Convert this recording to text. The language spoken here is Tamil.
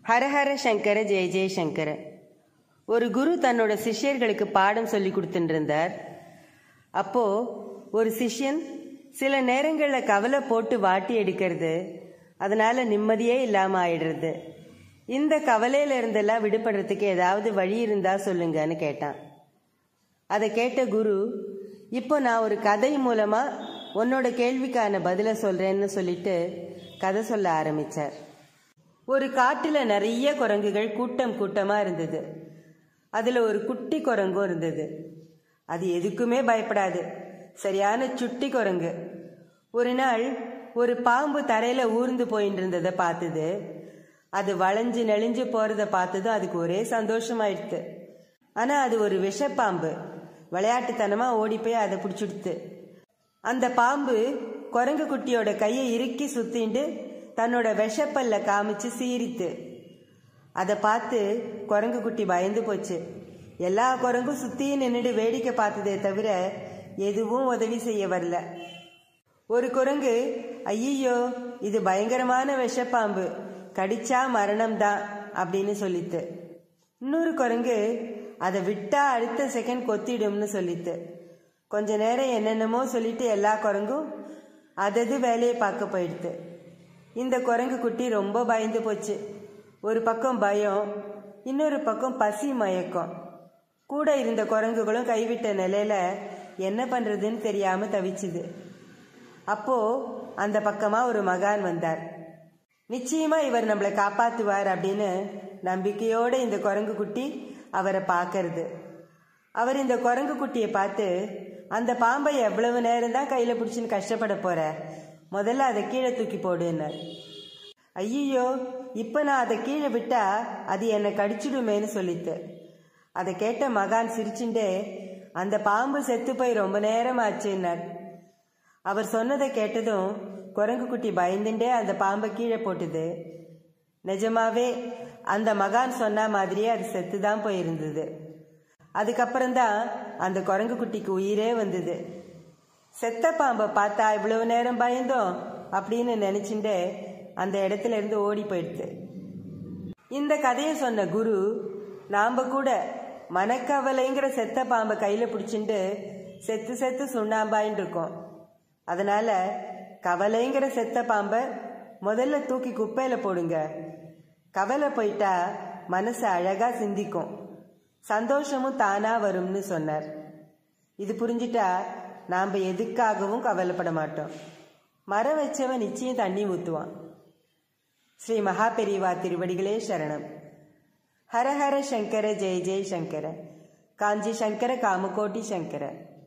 ஹரஹர சங்கர ஜெய ஜெய சங்கர ஒரு குரு தன்னோட சிஷ்யர்களுக்கு பாடம் சொல்லி கொடுத்துட்டு இருந்தார் அப்போ ஒரு சிஷ்யன் சில நேரங்களில் கவலை போட்டு வாட்டி எடுக்கிறது அதனால நிம்மதியே இல்லாமல் ஆயிடுறது இந்த கவலையில இருந்தெல்லாம் விடுபடுறதுக்கு ஏதாவது வழி இருந்தா சொல்லுங்கன்னு கேட்டான் அதை கேட்ட குரு இப்போ நான் ஒரு கதை மூலமா உன்னோட கேள்விக்கான பதிலை சொல்றேன்னு சொல்லிட்டு கதை சொல்ல ஆரம்பிச்சார் ஒரு காட்டுல நிறைய குரங்குகள் கூட்டம் கூட்டமா இருந்தது அதுல ஒரு குட்டி குரங்கும் இருந்தது அது எதுக்குமே பயப்படாது சரியான சுட்டி குரங்கு ஒரு நாள் ஒரு பாம்பு தரையில ஊர்ந்து போயிட்டு இருந்ததை பார்த்தது அது வளைஞ்சு நெளிஞ்சு போறத பார்த்ததும் அதுக்கு ஒரே சந்தோஷமாயிடுத்து ஆனா அது ஒரு விஷப்பாம்பு விளையாட்டுத்தனமா ஓடி போய் அதை பிடிச்சிடுத்து அந்த பாம்பு குரங்கு குட்டியோட கையை இறுக்கி சுத்திண்டு தன்னோட விஷப்பல்ல காமிச்சு சீரித்து அதை பார்த்து குரங்கு குட்டி பயந்து போச்சு எல்லா குரங்கும் சுத்தியும் நின்றுட்டு வேடிக்கை பார்த்ததே தவிர எதுவும் உதவி செய்ய வரல ஒரு குரங்கு ஐயோ இது பயங்கரமான விஷப்பாம்பு கடிச்சா மரணம் தான் அப்படின்னு சொல்லித்து இன்னொரு குரங்கு அதை விட்டா அடுத்த செகண்ட் கொத்திடும்னு சொல்லித்து கொஞ்ச நேரம் என்னென்னமோ சொல்லிட்டு எல்லா குரங்கும் அதது வேலையை பார்க்க போயிடுது இந்த குரங்கு குட்டி ரொம்ப பயந்து போச்சு ஒரு பக்கம் பயம் இன்னொரு பக்கம் பசி மயக்கம் கூட இருந்த குரங்குகளும் கைவிட்ட நிலையில என்ன பண்றதுன்னு தெரியாம தவிச்சுது அப்போ அந்த பக்கமா ஒரு மகான் வந்தார் நிச்சயமா இவர் நம்மளை காப்பாத்துவார் அப்படின்னு நம்பிக்கையோட இந்த குரங்கு குட்டி அவரை பார்க்கறது அவர் இந்த குரங்கு குட்டியை பார்த்து அந்த பாம்பை எவ்வளவு நேரம் தான் கையில பிடிச்சின்னு கஷ்டப்பட போற முதல்ல அதை கீழே தூக்கி போடுன்னார் ஐயோ இப்ப நான் அதை கீழே விட்டா அது என்னை கடிச்சிடுமேன்னு சொல்லித்து அதை கேட்ட மகான் சிரிச்சுண்டே அந்த பாம்பு செத்து போய் ரொம்ப நேரம் ஆச்சுன்னார் அவர் சொன்னதை கேட்டதும் குரங்கு குட்டி பயந்துட்டே அந்த பாம்பை கீழே போட்டுது நிஜமாவே அந்த மகான் சொன்ன மாதிரியே அது செத்து தான் போயிருந்தது அதுக்கப்புறம்தான் அந்த குரங்கு குட்டிக்கு உயிரே வந்தது செத்த பாம்பை பார்த்தா இவ்வளவு நேரம் பயந்தோம் அப்படின்னு நினைச்சுட்டு அந்த இடத்துல இருந்து ஓடி போயிடுது இந்த கதையை சொன்ன குரு நாம கூட மனக்கவலைங்கிற செத்த பாம்பை கையில பிடிச்சிட்டு செத்து செத்து சுண்ணாம்பாயின்னு இருக்கோம் அதனால கவலைங்கிற செத்த பாம்பை முதல்ல தூக்கி குப்பையில போடுங்க கவலை போயிட்டா மனசு அழகா சிந்திக்கும் சந்தோஷமும் தானா வரும்னு சொன்னார் இது புரிஞ்சிட்டா நாம் எதுக்காகவும் கவலைப்பட மாட்டோம் மரம் வச்சவன் நிச்சயம் தண்ணி ஊற்றுவான் ஸ்ரீ மகாபெரிவா திருவடிகளே சரணம் ஹர ஹர சங்கர ஜெய ஜெய சங்கர காஞ்சி சங்கர காமகோட்டி சங்கர